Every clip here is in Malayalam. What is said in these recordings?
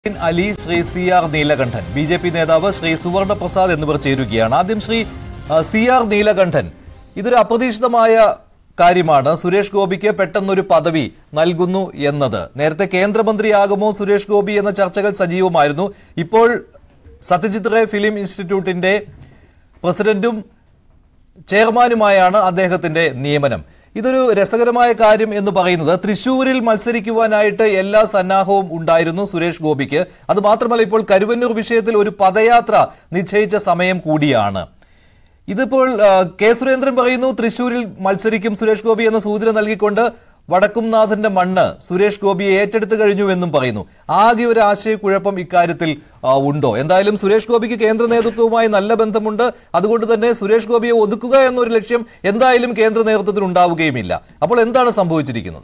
Ali Shri C R Neelakandan B J P നേതാവ് ശ്രീ സുവർണ പ്രസാദ് എന്നിവർ ചേരുകയാണ് ആദ്യം ശ്രീ ആ, സി ആർ നീലകണ്ഠൻ ഇതൊരു അപ്രതീക്ഷിതമായ കാര്യമാണ് സുരേഷ് ഗോപിക്ക് പെട്ടെന്നൊരു പദവി നൽകുന്നു എന്നത് നേരത്തെ കേന്ദ്രമന്ത്രിയാകുമോ സുരേഷ് ഗോപി എന്ന ചർച്ചകൾ സജീവമായിരുന്നു ഇപ്പോൾ സത്യജിത് റേ ഫിലിം ഇൻസ്റ്റിറ്റ്യൂട്ടിന്റെ പ്രസിഡന്റും ചെയർമാനുമായാണ് അദ്ദേഹത്തിന്റെ നിയമനം ഇതൊരു രസകരമായ കാര്യം എന്ന് പറയുന്നത് തൃശൂരിൽ മത്സരിക്കുവാനായിട്ട് എല്ലാ സന്നാഹവും ഉണ്ടായിരുന്നു സുരേഷ് ഗോപിക്ക് അത് മാത്രമല്ല ഇപ്പോൾ കരുവന്നൂർ വിഷയത്തിൽ ഒരു പദയാത്ര നിശ്ചയിച്ച സമയം കൂടിയാണ് ഇതിപ്പോൾ ആ, കെ സുരേന്ദ്രൻ പറയുന്നു തൃശൂരിൽ മത്സരിക്കും സുരേഷ് ഗോപി എന്ന സൂചന നൽകിക്കൊണ്ട് വടക്കുംനാഥന്റെ മണ്ണ് സുരേഷ് ഗോപിയെ ഏറ്റെടുത്തു കഴിഞ്ഞു എന്നും പറയുന്നു ആകെ ഒരു ആശയക്കുഴപ്പം ഇക്കാര്യത്തിൽ ആ, ഉണ്ടോ എന്തായാലും സുരേഷ് ഗോപിക്ക് കേന്ദ്ര നേതൃത്വവുമായി നല്ല ബന്ധമുണ്ട് അതുകൊണ്ട് തന്നെ സുരേഷ് ഗോപിയെ ഒതുക്കുക എന്നൊരു ലക്ഷ്യം എന്തായാലും കേന്ദ്ര നേതൃത്വത്തിന് ഉണ്ടാവുകയുമില്ല അപ്പോൾ എന്താണ് സംഭവിച്ചിരിക്കുന്നത്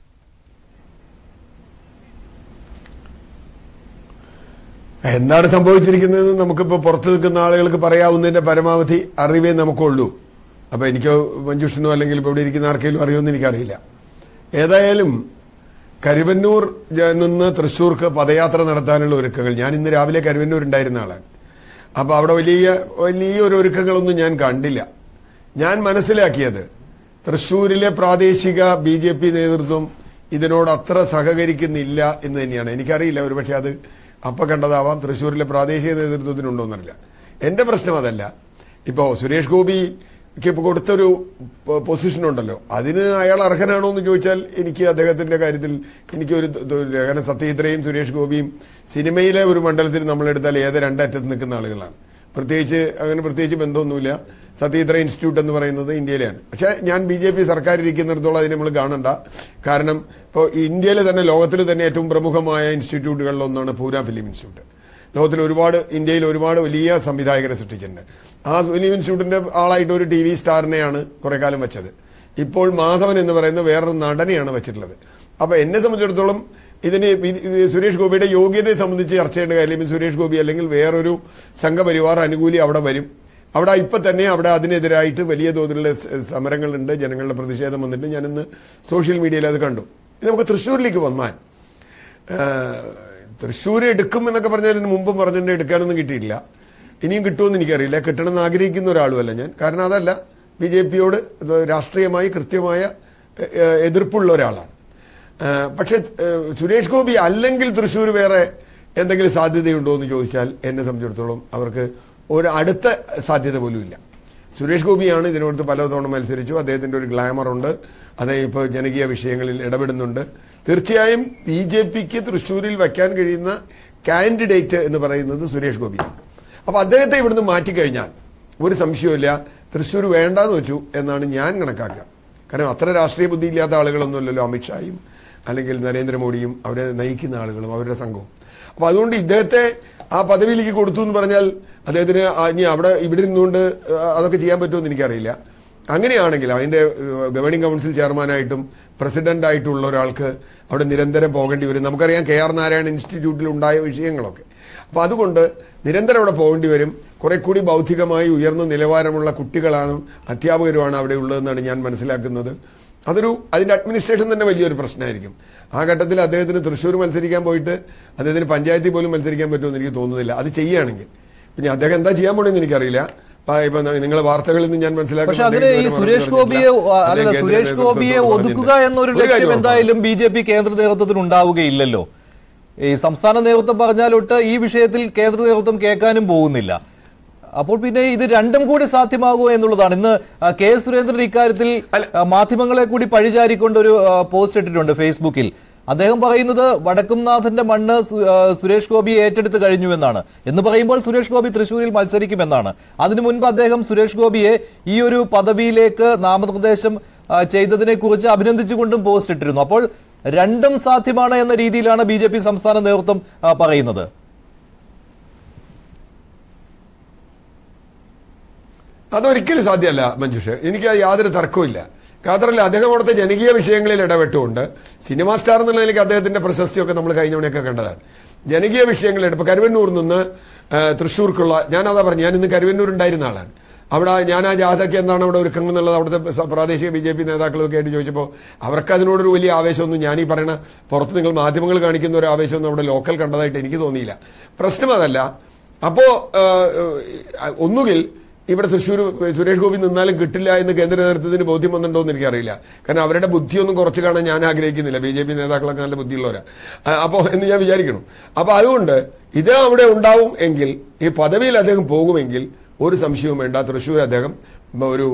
എന്താണ് സംഭവിച്ചിരിക്കുന്നത് നമുക്കിപ്പോ പുറത്തു നിൽക്കുന്ന ആളുകൾക്ക് പറയാവുന്നതിന്റെ പരമാവധി അറിവേ നമുക്കുള്ളൂ അപ്പൊ എനിക്കോ മഞ്ജുഷനോ അല്ലെങ്കിൽ ഇപ്പൊ ഇവിടെ ഇരിക്കുന്ന ആർക്കെങ്കിലും അറിയുമെന്ന് എനിക്കറിയില്ല ഏതായാലും കരുവന്നൂർ ജ- നിന്ന് തൃശ്ശൂർക്ക് പദയാത്ര നടത്താനുള്ള ഒരുക്കങ്ങൾ ഞാൻ ഇന്ന് രാവിലെ കരുവന്നൂർ ഉണ്ടായിരുന്ന ആളാണ് അപ്പൊ അവിടെ വലിയ വലിയൊരു ഒരുക്കങ്ങളൊന്നും ഞാൻ കണ്ടില്ല ഞാൻ മനസ്സിലാക്കിയത് തൃശ്ശൂരിലെ പ്രാദേശിക ബി ജെ പി നേതൃത്വം ഇതിനോട് അത്ര സഹകരിക്കുന്നില്ല എന്ന് തന്നെയാണ് എനിക്കറിയില്ല ഒരുപക്ഷെ അത് അപ്പൊ കണ്ടതാവാം തൃശ്ശൂരിലെ പ്രാദേശിക നേതൃത്വത്തിനുണ്ടോന്നറിയില്ല എന്റെ പ്രശ്നം അതല്ല ഇപ്പോ സുരേഷ് ഗോപിക്ക് ഇപ്പൊ കൊടുത്തൊരു പൊ- പൊസിഷൻ ഉണ്ടല്ലോ അതിന് അയാൾ അർഹനാണോ എന്ന് ചോദിച്ചാൽ എനിക്ക് അദ്ദേഹത്തിന്റെ കാര്യത്തിൽ എനിക്ക് ഒരു ത- ത- കാരണം സത്യജിത്രയും സുരേഷ് ഗോപിയും സിനിമയിലെ ഒരു മണ്ഡലത്തിൽ നമ്മളെടുത്താൽ ഏത് രണ്ടറ്റത്ത് നിൽക്കുന്ന ആളുകളാണ് പ്രത്യേകിച്ച് അങ്ങനെ പ്രത്യേകിച്ച് ബന്ധമൊന്നുമില്ല സതീന്ദ്ര ഇൻസ്റ്റിറ്റ്യൂട്ട് എന്ന് പറയുന്നത് ഇന്ത്യയിലാണ് പക്ഷെ ഞാൻ ബി ജെ പി സർക്കാർ ഇരിക്കുന്നിടത്തോളം അതിന് നമ്മൾ കാണണ്ട കാരണം ഇപ്പോൾ ഇന്ത്യയിലെ തന്നെ ലോകത്തിൽ തന്നെ ഏറ്റവും പ്രമുഖമായ ഇൻസ്റ്റിറ്റ്യൂട്ടുകളിൽ ഒന്നാണ് പൂര ഫിലിം ഇൻസ്റ്റിറ്റ്യൂട്ട് ലോകത്തിൽ ഒരുപാട് ഇന്ത്യയിൽ ഒരുപാട് വലിയ സംവിധായകരെ സൃഷ്ടിച്ചിട്ടുണ്ട് ആ ഫിലിം ഇൻസ്റ്റിറ്റ്യൂട്ടിന്റെ ആളായിട്ട് ഒരു ടി വി സ്റ്റാറിനെയാണ് കുറെ കാലം വെച്ചത് ഇപ്പോൾ മാധവൻ എന്ന് പറയുന്ന വേറൊരു നടനെയാണ് വെച്ചിട്ടുള്ളത് അപ്പൊ എന്നെ സംബന്ധിച്ചിടത്തോളം ഇതിന് ഇത് ഇത് സുരേഷ് ഗോപിയുടെ യോഗ്യതയെ സംബന്ധിച്ച് ചർച്ച ചെയ്യേണ്ട കാര്യം സുരേഷ് ഗോപി അല്ലെങ്കിൽ വേറൊരു സംഘപരിവാർ അനുകൂലി അവിടെ വരും അവിടെ ഇപ്പൊ തന്നെ അവിടെ അതിനെതിരായിട്ട് വലിയ തോതിലുള്ള സ- സമരങ്ങളുണ്ട് ജനങ്ങളുടെ പ്രതിഷേധം വന്നിട്ട് ഞാനിന്ന് സോഷ്യൽ മീഡിയയിൽ അത് കണ്ടു ഇനി നമുക്ക് തൃശ്ശൂരിലേക്ക് വന്നാൽ തൃശ്ശൂർ എടുക്കും എന്നൊക്കെ പറഞ്ഞതിന് മുമ്പും പറഞ്ഞിട്ട് എടുക്കാനൊന്നും കിട്ടിയിട്ടില്ല ഇനിയും കിട്ടുമെന്ന് എനിക്കറിയില്ല കിട്ടണമെന്ന് ആഗ്രഹിക്കുന്ന ഒരാളുമല്ല ഞാൻ കാരണം അതല്ല ബി ജെ പിയോട് രാഷ്ട്രീയമായി കൃത്യമായ ഏഹ്, ഏഹ്, എതിർപ്പുള്ള ഒരാളാണ് ഏഹ്, പക്ഷെ ഏഹ്, സുരേഷ് ഗോപി അല്ലെങ്കിൽ തൃശ്ശൂർ വേറെ എന്തെങ്കിലും സാധ്യതയുണ്ടോ എന്ന് ചോദിച്ചാൽ എന്നെ സംബന്ധിച്ചിടത്തോളം അവർക്ക് ഒരു അടുത്ത സാധ്യത പോലും ഇല്ല സുരേഷ് ഗോപിയാണ് ഇതിനോട് പലതവണ മത്സരിച്ചു അദ്ദേഹത്തിന്റെ ഒരു ഗ്ലാമർ ഉണ്ട് അദ്ദേഹം ഇപ്പോൾ ജനകീയ വിഷയങ്ങളിൽ ഇടപെടുന്നുണ്ട് തീർച്ചയായും ബി ജെ പിക്ക് തൃശ്ശൂരിൽ വയ്ക്കാൻ കഴിയുന്ന കാൻഡിഡേറ്റ് എന്ന് പറയുന്നത് സുരേഷ് ഗോപിയാണ് അപ്പൊ അദ്ദേഹത്തെ ഇവിടുന്ന് മാറ്റിക്കഴിഞ്ഞാൽ ഒരു സംശയവുമില്ല തൃശ്ശൂർ വേണ്ടാന്ന് വെച്ചു എന്നാണ് ഞാൻ കണക്കാക്കുക കാരണം അത്ര രാഷ്ട്രീയ ബുദ്ധി ഇല്ലാത്ത ആളുകളൊന്നുമല്ലല്ലോ അമിത്ഷായും അല്ലെങ്കിൽ നരേന്ദ്രമോദിയും അവരെ നയിക്കുന്ന ആളുകളും അവരുടെ സംഘവും അപ്പൊ അതുകൊണ്ട് ഇദ്ദേഹത്തെ ആ പദവിയിലേക്ക് കൊടുത്തു എന്ന് പറഞ്ഞാൽ അദ്ദേഹത്തിന് ആ ഇനി അവിടെ ഇവിടെ ഇരുന്നുകൊണ്ട് ആ, അതൊക്കെ ചെയ്യാൻ പറ്റുമെന്ന് എനിക്കറിയില്ല അങ്ങനെയാണെങ്കിൽ അതിന്റെ ഗവേണിംഗ് കൗൺസിൽ ചെയർമാനായിട്ടും പ്രസിഡന്റായിട്ടുള്ള ഒരാൾക്ക് അവിടെ നിരന്തരം പോകേണ്ടി വരും നമുക്കറിയാം കെ ആർ നാരായണ ഇൻസ്റ്റിറ്റ്യൂട്ടിൽ ഉണ്ടായ വിഷയങ്ങളൊക്കെ അപ്പൊ അതുകൊണ്ട് നിരന്തരം അവിടെ പോകേണ്ടി വരും കുറെ കൂടി ബൗദ്ധികമായി ഉയർന്ന നിലവാരമുള്ള കുട്ടികളാണ് അധ്യാപകരുമാണ് അവിടെ ഉള്ളതെന്നാണ് ഞാൻ മനസ്സിലാക്കുന്നത് അതൊരു അതിന്റെ അഡ്മിനിസ്ട്രേഷൻ തന്നെ വലിയൊരു പ്രശ്നമായിരിക്കും ആ ഘട്ടത്തിൽ അദ്ദേഹത്തിന് തൃശ്ശൂർ മത്സരിക്കാൻ പോയിട്ട് അദ്ദേഹത്തിന് പഞ്ചായത്തിൽ പോലും മത്സരിക്കാൻ പറ്റുമെന്ന് എനിക്ക് തോന്നുന്നില്ല അത് ചെയ്യുകയാണെങ്കിൽ പിന്നെ അദ്ദേഹം എന്താ ചെയ്യാൻ പോണെന്ന് എനിക്കറിയില്ല ആ, ഇപ്പൊ നിങ്ങൾ വാർത്തകളിൽ നിന്ന് ഞാൻ പക്ഷെ അങ്ങനെ ഈ സുരേഷ് ഗോപിയെ അല്ല സുരേഷ് ഗോപിയെ ഒതുക്കുക എന്നൊരു ലക്ഷ്യം എന്തായാലും ബി ജെ പി കേന്ദ്ര നേതൃത്വത്തിന് ഉണ്ടാവുകയില്ലല്ലോ ഈ സംസ്ഥാന നേതൃത്വം പറഞ്ഞാലൊട്ട് ഈ വിഷയത്തിൽ കേന്ദ്ര നേതൃത്വം കേൾക്കാനും പോകുന്നില്ല അപ്പോൾ പിന്നെ ഇത് രണ്ടും കൂടി സാധ്യമാകുമോ എന്നുള്ളതാണ് ഇന്ന് ആ, കെ സുരേന്ദ്രൻ ഇക്കാര്യത്തിൽ ആ, മാധ്യമങ്ങളെ കൂടി പഴിചാരിക്കൊണ്ട് ഒരു ആ, പോസ്റ്റ് ഇട്ടിട്ടുണ്ട് ഫേസ്ബുക്കിൽ അദ്ദേഹം പറയുന്നത് വടക്കുംനാഥന്റെ മണ്ണ് സു- ആ, സുരേഷ് ഗോപി ഏറ്റെടുത്ത് കഴിഞ്ഞു എന്നാണ് എന്ന് പറയുമ്പോൾ സുരേഷ് ഗോപി തൃശൂരിൽ മത്സരിക്കുമെന്നാണ് അതിനു മുൻപ് അദ്ദേഹം സുരേഷ് ഗോപിയെ ഈ ഒരു പദവിയിലേക്ക് നാമനിർദ്ദേശം ആ, ചെയ്തതിനെ കുറിച്ച് അഭിനന്ദിച്ചുകൊണ്ടും പോസ്റ്റ് ഇട്ടിരുന്നു അപ്പോൾ രണ്ടും സാധ്യമാണ് എന്ന രീതിയിലാണ് ബി സംസ്ഥാന നേതൃത്വം ആ, പറയുന്നത് അതൊരിക്കലും സാധ്യമല്ല മഞ്ജുഷ് എനിക്ക് അത് യാതൊരു തർക്കവുമില്ല മാത്രമല്ല അദ്ദേഹം അവിടുത്തെ ജനകീയ വിഷയങ്ങളിൽ ഇടപെട്ടുകൊണ്ട് സിനിമാ സ്റ്റാർ എന്നുള്ള നിലയ്ക്ക് അദ്ദേഹത്തിന്റെ പ്രശസ്തിയൊക്കെ നമ്മൾ കഴിഞ്ഞ തവണയൊക്കെ കണ്ടതാണ് ജനകീയ വിഷയങ്ങളിൽ ഇപ്പൊ കരുവന്നൂർ നിന്ന് ആ, തൃശ്ശൂർക്കുള്ള ഞാൻ അതാ പറഞ്ഞു ഞാൻ ഇന്ന് കരുവന്നൂർ ഉണ്ടായിരുന്ന ആളാണ് അവിടെ ഞാൻ ആ ജാഥയ്ക്ക് എന്താണ് അവിടെ ഒരുക്കങ്ങൾ എന്നുള്ളത് അവിടുത്തെ സ- പ്രാദേശിക ബി ജെ പി നേതാക്കളൊക്കെ ആയിട്ട് ചോദിച്ചപ്പോൾ അവർക്ക് അതിനോടൊരു വലിയ ആവേശമൊന്നും ഞാൻ ഈ പറയുന്ന പുറത്ത് നിങ്ങൾ മാധ്യമങ്ങൾ കാണിക്കുന്ന ഒരു ആവേശമൊന്നും അവിടെ ലോക്കൽ കണ്ടതായിട്ട് എനിക്ക് തോന്നിയില്ല പ്രശ്നം അതല്ല അപ്പോ ആ, ആ, ഒന്നുകിൽ ഇവിടെ തൃശ്ശൂർ സുരേഷ് ഗോപി നിന്നാലും കിട്ടില്ല എന്ന് കേന്ദ്ര നേതൃത്വത്തിന് ബോധ്യം വന്നിട്ടുണ്ടോ എന്ന് എനിക്കറിയില്ല കാരണം അവരുടെ ബുദ്ധിയൊന്നും കുറച്ച് കാണാൻ ഞാൻ ആഗ്രഹിക്കുന്നില്ല ബി ജെ പി നേതാക്കളൊക്കെ നല്ല ബുദ്ധിയുള്ളവരാ അപ്പോൾ എന്ന് ഞാൻ വിചാരിക്കണം അപ്പൊ അതുകൊണ്ട് ഇത് അവിടെ ഉണ്ടാവും എങ്കിൽ ഈ പദവിയിൽ അദ്ദേഹം പോകുമെങ്കിൽ ഒരു സംശയവും വേണ്ട തൃശ്ശൂർ അദ്ദേഹം ഒരു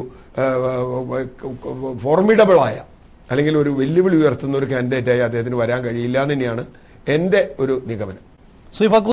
ഫോർമിഡബിൾ ആയ അല്ലെങ്കിൽ ഒരു വെല്ലുവിളി ഉയർത്തുന്ന ഒരു കാൻഡിഡേറ്റായി അദ്ദേഹത്തിന് വരാൻ കഴിയില്ല എന്ന് തന്നെയാണ് എന്റെ ഒരു നിഗമനം ശ്രീ ഫക്രു